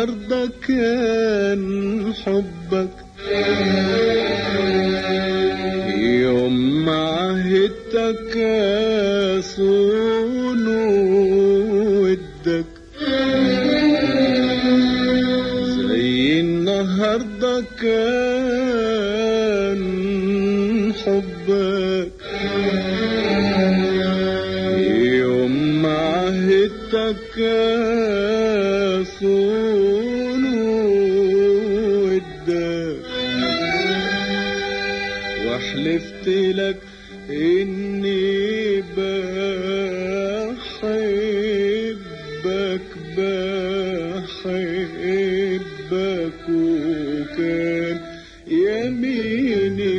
النهاردة كان حبك يوم ما عهدتك صون ودك زي النهاردة كان حبك يوم ما عهدتك صون ودك وحلفت لك اني بحبك بحبك وكان يميني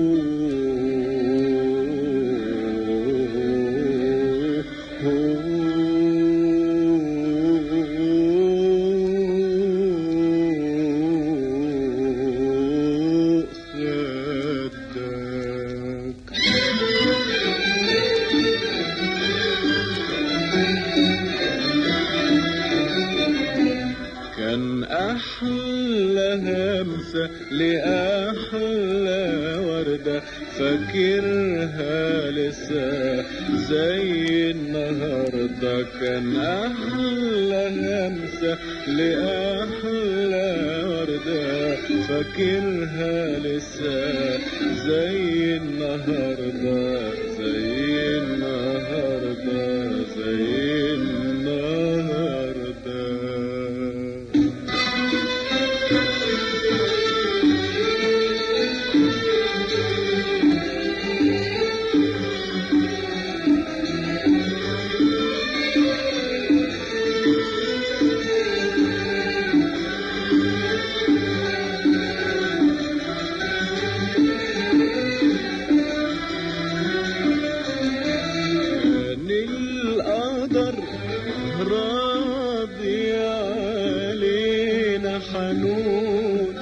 فوق خدك كان أحلى همسة لأحلى وردة فاكرها لسه زي النهاردة كان أحلى همسة لأحلى وردة فاكرها لسه زي النهاردة زي النهاردة زي النهاردة كان القدر راضي علينا حنون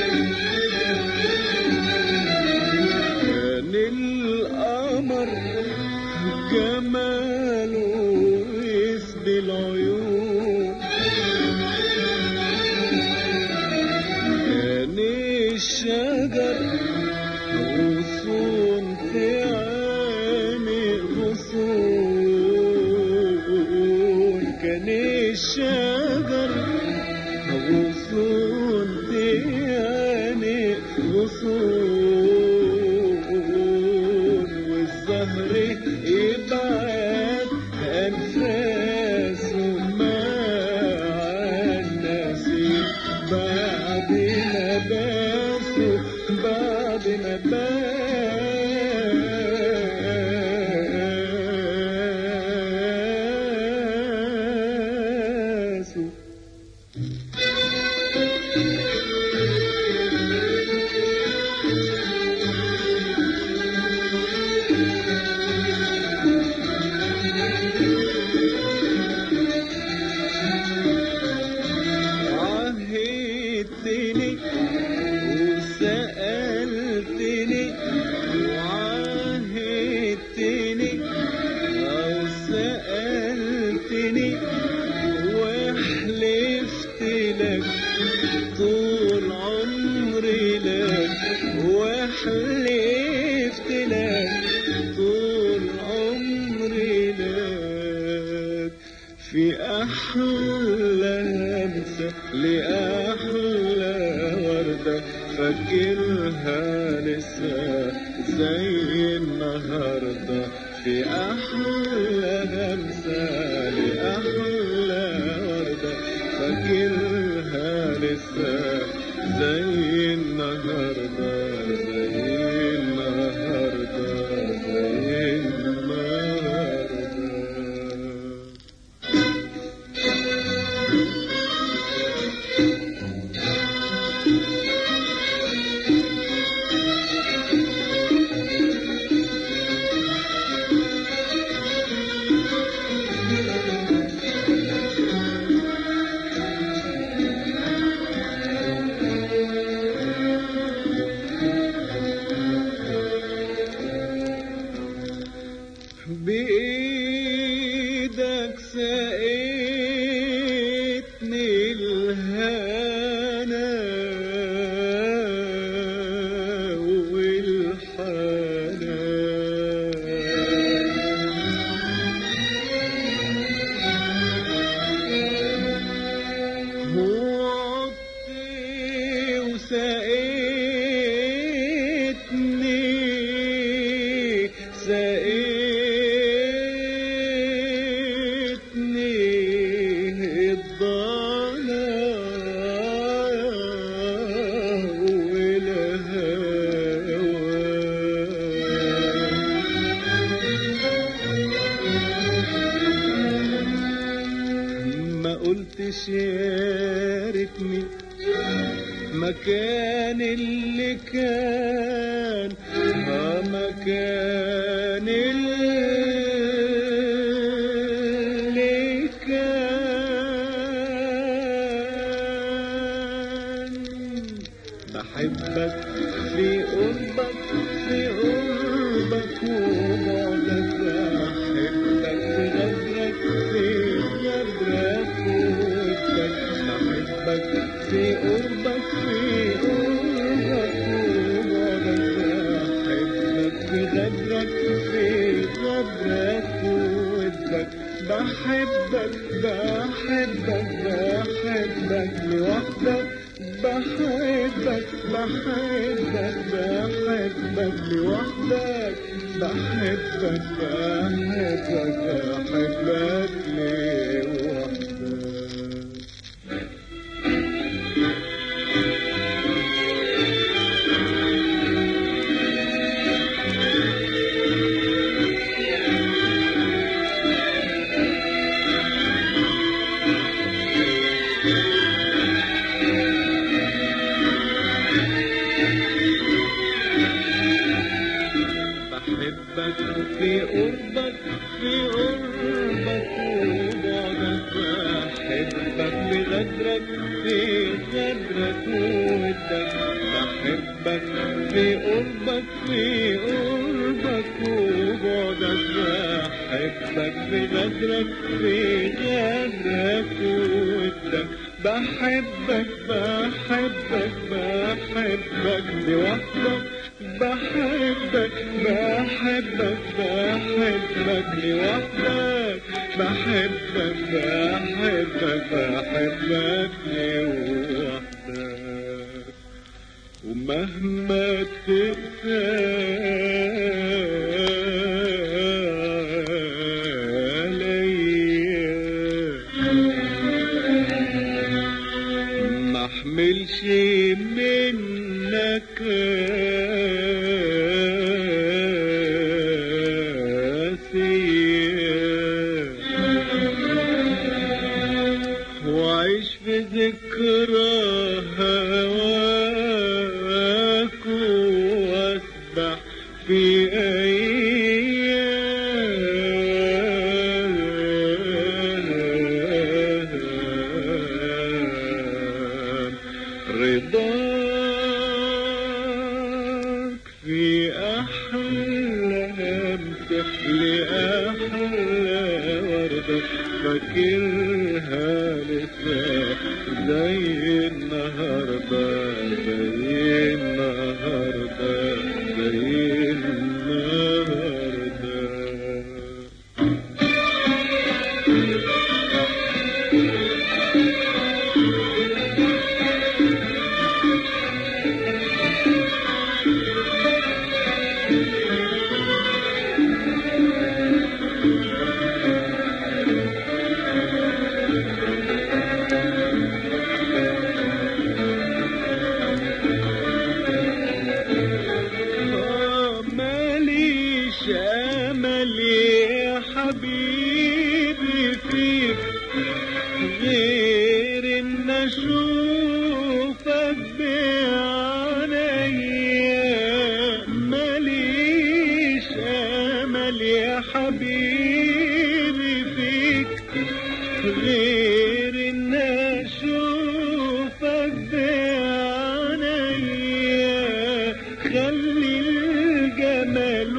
كان القمر جماله يسبي العيون كان الشجر غصون في عيني غصون كان الشجر غصون في عيني غصون والزهر يبعد أنفاسه مع النسيم بعد ما باسوا بعد ما باسوا عهدتني وسألتني وعهدتني أو سألتني وحلفت لك طول عمري لك وحلفت لك طول عمري لك في أحلى همسة لأحلى وردة فاكرها لسه زي النهاردة في أحلى همسة لأحلى وردة فاكرها لسه زي النهاردة زي النهاردة زي النهاردة بإيدك سقيتني الهوى قلتش يا ريتني مكان اللي كان اه مكان اللي كان بحبك في قربك في قربك وبعدك بحبك في غدرك في غدرك وودك بحبك في قربك في قربك وبعدك بحبك في غدرك في غدرك وودك بحبك بحبك بحبك لوحدك بحبك بحبك بحبك لوحدك بحبك بحبك بحبك لوحدك بحبك في قربك في قربك وبعدك بحبك في غدرك في غدرك وودك بحبك في قربك في قربك وبعدك بحبك في غدرك في غدرك وودك بحبك بحبك بحبك لوحدك بحبك بحبك بحبك لوحدك بحبك بحبك بحبك لوحدك ومهما تقسى عليا ما احملش منك قاسية وعيش في ذكرى هواك واسبح في أيام رضاك في أحلى همسة لأحلى وردة فاكرها لسه زي النهاردة زي النهاردة زي النهاردة آه، ماليش امل يا حبيبي فيك غير ان اشوفك بعينيا ماليش امل يا حبيبي فيك غير ان اشوفك بعينيا خلي الجمال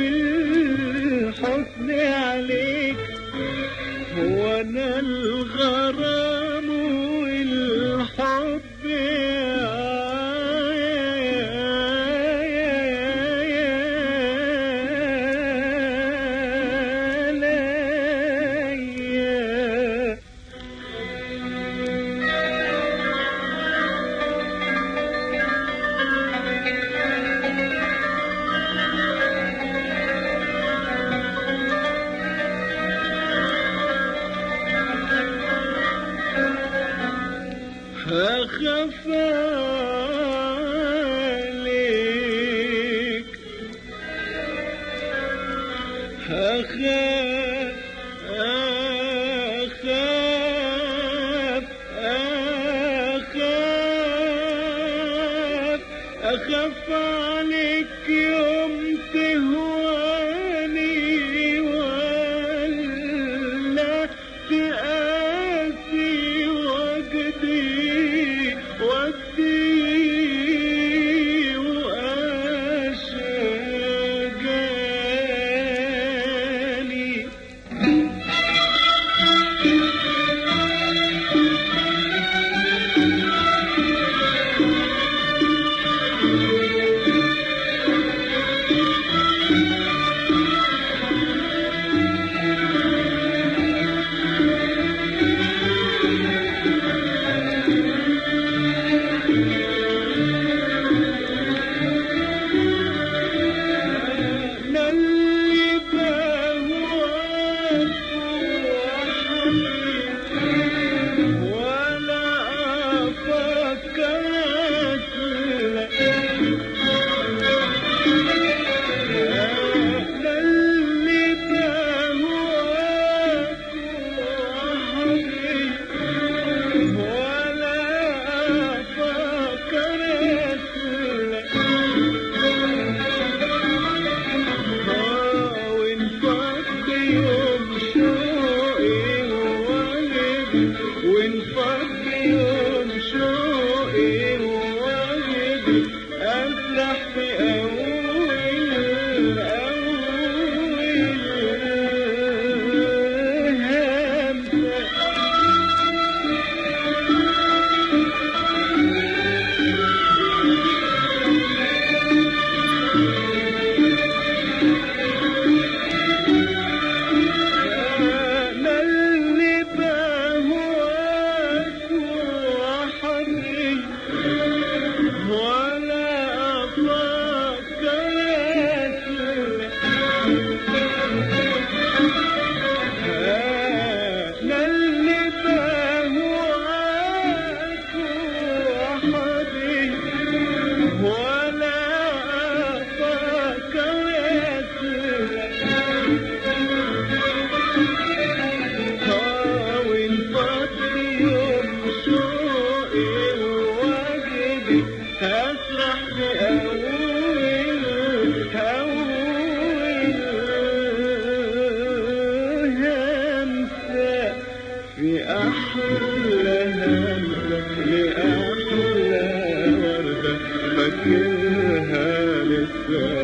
والحسن عليك وانا الغرام والحب عليا هخاف عليك هخاف خاف عليك يوم تهواني ولا تقاسي وجدي وجدي وأشجاني أنا اللي بهواك وحبيبي ولا أفكر أسلك أنا اللي بهواك وحبيبي ولا أفكر أسلك وانفض يوم شوقي ووجدي وانفض يوم شوقي ووجدي أسرح في أول أول همسة أنا اللي بهواك وحبيبي ولا أفكر أسلك أنا اللي بهواك وحبيبي ولا أفكر أسلك وانفض يوم شوقي ووجدي هسرح في أول أول همسة في أحلى همسة لأحلى وردة فاكرها لسه